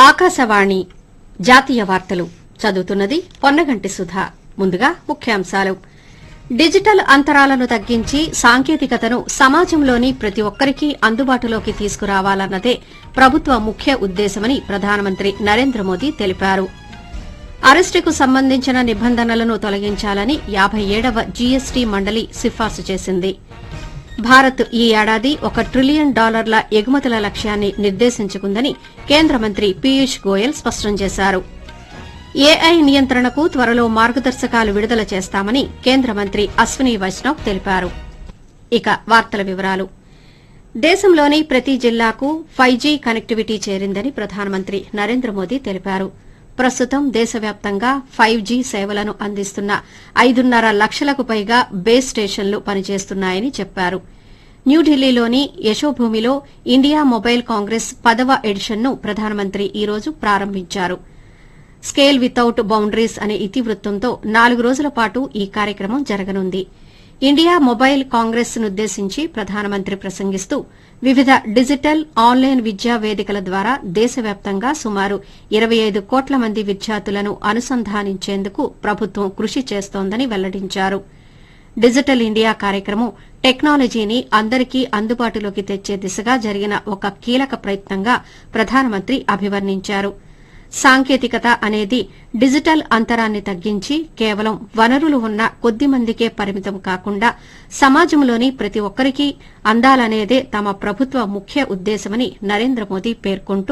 ఆకాశవాణి జాతీయ వార్తలు చదువుతున్నది పొన్నగంటి సుధా ముందుగా ముఖ్యాంశాలు డిజిటల్ అంతరాలను తగ్గించి సాంకేతికతను సమాజంలోని ప్రతి ఒక్కరికీ అందుబాటులోకి తీసుకురావాలన్నదే ప్రభుత్వ ముఖ్య ఉద్దేశమని ప్రధానమంత్రి నరేంద్ర మోదీ తెలిపారు అరెస్టుకు సంబంధించిన నిబంధనలను తొలగించాలని యాబై ఏడవ జీఎస్టీ మండలి సిఫార్సు చేసింది భారత్ ఈ ఏడాది ఒక ట్రిలియన్ డాలర్ల ఎగుమతుల లక్ష్యాన్ని నిర్దేశించుకుందని కేంద్ర మంత్రి పీయూష్ గోయల్ స్పష్టం చేశారు ఏఐ నియంత్రణకు త్వరలో మార్గదర్శకాలు విడుదల చేస్తామని కేంద్ర మంత్రి అశ్విని వైష్ణవ్ తెలిపారు ఇక వార్తల వివరాలు దేశంలోని ప్రతి జిల్లాకు ఫైవ్ జీ కనెక్టివిటీ చేరిందని ప్రధానమంత్రి నరేంద్ర మోదీ తెలిపారు ప్రస్తుతం దేశవ్యాప్తంగా ఫైవ్ జీ సేవలను అందిస్తున్న ఐదున్నర లక్షలకు పైగా బేస్ స్టేషన్లు పనిచేస్తున్నాయని చెప్పారు న్యూఢిల్లీలోని యశోభూమిలో ఇండియా మొబైల్ కాంగ్రెస్ పదవ ఎడిషన్ను ప్రధానమంత్రి ఈ రోజు ప్రారంభించారు స్కేల్ వితౌట్ బౌండరీస్ అనే ఇతివృత్తంతో నాలుగు రోజుల పాటు ఈ కార్యక్రమం జరగనుంది ఇండియా మొబైల్ కాంగ్రెస్ నుద్దేశించి ప్రధానమంత్రి ప్రసంగిస్తూ వివిధ డిజిటల్ ఆన్లైన్ విద్యా వేదికల ద్వారా దేశవ్యాప్తంగా సుమారు ఇరవై ఐదు కోట్ల మంది విద్యార్థులను అనుసంధానించేందుకు ప్రభుత్వం కృషి చేస్తోందని వెల్లడించారు డిజిటల్ ఇండియా కార్యక్రమం టెక్నాలజీని అందరికీ అందుబాటులోకి తెచ్చే దిశగా జరిగిన ఒక కీలక ప్రయత్నంగా ప్రధానమంత్రి అభివర్ణించారు సాంకేతికత అనేది డిజిటల్ అంతరాన్ని తగ్గించి కేవలం వనరులు ఉన్న కొద్ది మందికే పరిమితం కాకుండా సమాజంలోని ప్రతి ఒక్కరికీ అందాలనేదే తమ ప్రభుత్వ ముఖ్య ఉద్దేశమని నరేంద్ర మోదీ పేర్కొంటూ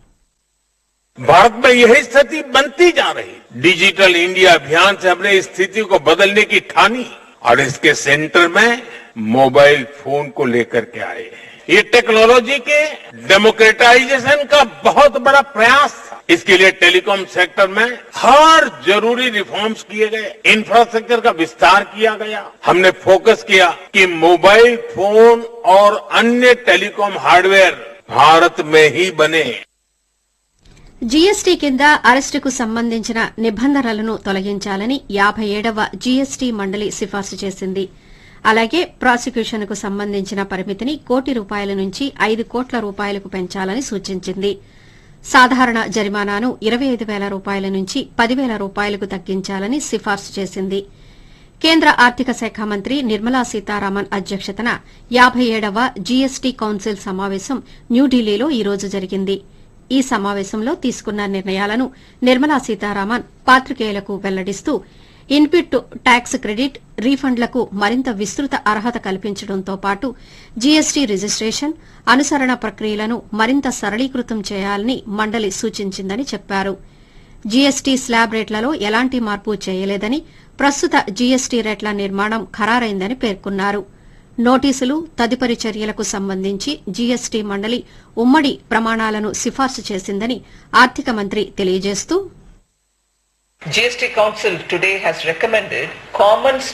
भारत में यही स्थिति बनती जा रही डिजिटल इंडिया अभियान से हमने इस स्थिति को बदलने की ठानी और इसके सेंटर में मोबाइल फोन को लेकर के आए हैं ये टेक्नोलॉजी के डेमोक्रेटाइजेशन का बहुत बड़ा प्रयास था इसके लिए टेलीकॉम सेक्टर में हर जरूरी रिफॉर्म्स किए गए इंफ्रास्ट्रक्चर का विस्तार किया गया हमने फोकस किया कि मोबाइल फोन और अन्य टेलीकॉम हार्डवेयर भारत में ही बने జీఎస్టీ కింద అరెస్టుకు సంబంధించిన నిబంధనలను తొలగించాలని యాబై ఏడవ జీఎస్టీ మండలి సిఫార్సు చేసింది అలాగే ప్రాసిక్యూషన్కు సంబంధించిన పరిమితిని కోటి రూపాయల నుంచి ఐదు కోట్ల రూపాయలకు పెంచాలని సూచించింది సాధారణ జరిమానాను ఇరవై ఐదు వేల రూపాయల నుంచి పదివేల రూపాయలకు తగ్గించాలని సిఫార్సు చేసింది కేంద్ర ఆర్థిక శాఖ మంత్రి నిర్మలా సీతారామన్ అధ్యక్షతన యాబై ఏడవ జీఎస్టీ కౌన్సిల్ సమావేశం న్యూఢిల్లీలో ఈ రోజు జరిగింది ఈ సమావేశంలో తీసుకున్న నిర్ణయాలను నిర్మలా సీతారామన్ పాత్రికేయులకు వెల్లడిస్తూ ఇన్పుట్ ట్యాక్స్ క్రెడిట్ రీఫండ్లకు మరింత విస్తృత అర్హత కల్పించడంతో పాటు జీఎస్టీ రిజిస్టేషన్ అనుసరణ ప్రక్రియలను మరింత సరళీకృతం చేయాలని మండలి సూచించిందని చెప్పారు జీఎస్టీ స్లాబ్ రేట్లలో ఎలాంటి మార్పు చేయలేదని ప్రస్తుత జీఎస్టీ రేట్ల నిర్మాణం ఖరారైందని పేర్కొన్నారు నోటీసులు తదుపరి చర్యలకు సంబంధించి జీఎస్టీ మండలి ఉమ్మడి ప్రమాణాలను సిఫార్సు చేసిందని ఆర్థిక మంత్రి తెలియజేస్తూ GST Council today has recommended common